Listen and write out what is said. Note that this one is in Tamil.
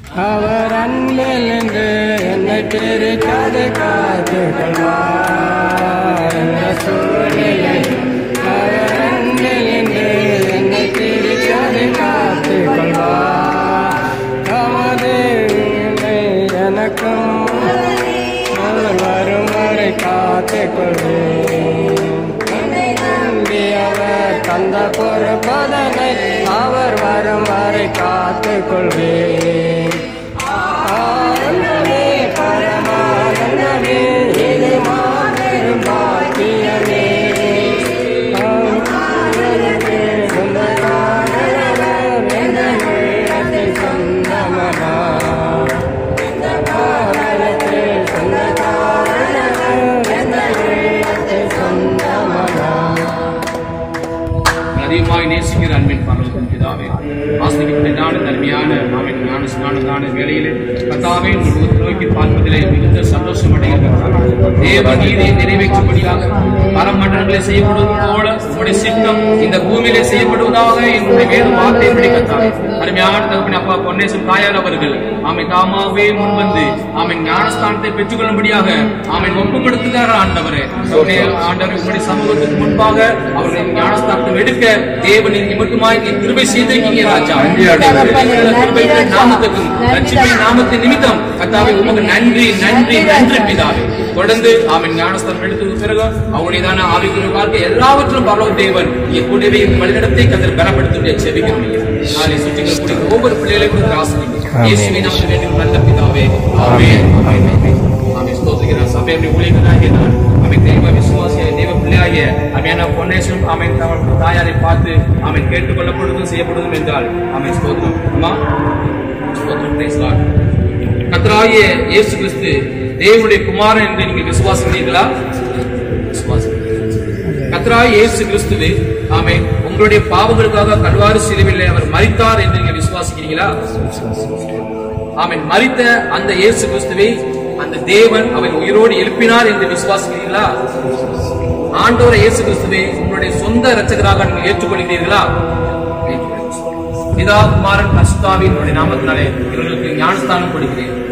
அவர் அன்பில் என்று என்னை பிரிக்காது காத்து கொள்வார் என்ற சூழ்நிலை அவர் அன்பில் என்று என்னை பிரிக்காது காத்து கொள்வார் தமது உண்மை எனக்கும் அவர் வரும் வரை காத்து கொள்வேன் என்னை நம்பி அவர் தந்த பொறுப்பதனை அவர் வரும் வரை காத்து கொள்வேன் ஆனந்தமே பரமானந்தமே இது மாபெரும் பாக்கியமே ஆனந்தமே சொந்தக்காரர் எந்த நேரத்தில் சொந்தமனா காரணத்தில் சொந்தக்காரர் எந்த நேரத்தில் சொந்தமனா அதிகமாக நேசிக்கிற அன்பின் பரலோகம் பிதாவே ஆசிரியப்படினான தன்மையான ஆவின் ஞான ஸ்நானதான வேளையிலே கத்தாவே உங்கள் நோக்கி பார்ப்பதிலே மிகுந்த சந்தோஷம் அடைகிறேன் தேவ நீதியை நிறைவேற்றும்படியாக பரமண்டலங்களை செய்யப்படுவது போல உங்களுடைய சித்தம் இந்த பூமியிலே செய்யப்படுவதாக என்னுடைய வேத வார்த்தையின்படி கத்தாவே அருமையான தகப்பன் அப்பா பொன்னேசன் தாயார் அவர்கள் ஆமை தாமாவே முன்வந்து ஆமை ஞானஸ்தானத்தை பெற்றுக்கொள்ளும்படியாக ஆமை ஒப்பு கொடுத்துக்கார ஆண்டவரே அவருடைய ஆண்டவர் உங்களுடைய சமூகத்துக்கு முன்பாக அவருடைய ஞானஸ்தானத்தை எடுக்க தேவனின் நிமித்தமாய் நீ கிருபை செய்திருக்கீங்க ராஜா கிருபையுள்ள நாமத்துக்கும் ரட்சிப்பின் நாமத்தின் நிமித்தம் கத்தாவே உமக்கு நன்றி நன்றி நன்றி பிதாவே தொடர்ந்து அவன் ஞானஸ்தானம் எடுத்ததுக்கு பிறகு அவனுடையதான ஆவிக்குரிய வாழ்க்கை எல்லாவற்றும் பரவ தேவன் எப்படிவே வழிநடத்தை கதில் பலப்படுத்த செவிக்கிறோம் நாளை சுற்றிகள் கூடிய ஒவ்வொரு பிள்ளைகளையும் கொடுத்து ஆசிரியர் இயேசுவின் நாமத்தில் வேண்டும் நல்ல பிதாவே ஆமென் ஆமென் ஸ்தோத்திரிக்கிறேன் சபையுடைய ஊழியர்களாகிய நான் அவன் தெய்வ விசுவாசிய தெய்வ பிள்ளையாகிய அவையான பொன்னேசும் அவன் அவன் தாயாரை பார்த்து அவன் கேட்டுக்கொள்ளப்படுவதும் செய்யப்படுவதும் என்றால் அவன் ஸ்தோத்திரம் அம்மா ஸ்தோத்திரம் praise God. கர்த்தராகிய இயேசு கிறிஸ்து தேவனுடைய குமாரன் என்று நீங்கள் விசுவாசிக்கிறீர்களா விசுவாசிக்கிறீர்கள். கர்த்தராகிய இயேசு கிறிஸ்துவே ஆமே உங்களுடைய பாவங்களுக்காக கல்வாரி சிலுவிலே அவர் மரித்தார் என்று நீங்கள் விசுவாசிக்கிறீங்களா ஆமென் மரித்த அந்த இயேசு கிறிஸ்துவை அந்த தேவன் அவர் உயிரோடு எழுப்பினார் என்று விசுவாசிக்கிறீர்களா ஆண்டவரை இயேசு கிறிஸ்துவை உங்களுடைய சொந்த இரட்சகராக நீங்கள் ஏற்றுக்கொள்கிறீர்களா பிதா குமாரன் பசுதாவின் நாமத்தினாலே இவர்களுக்கு ஞானஸ்தானம் கொடுக்கிறேன்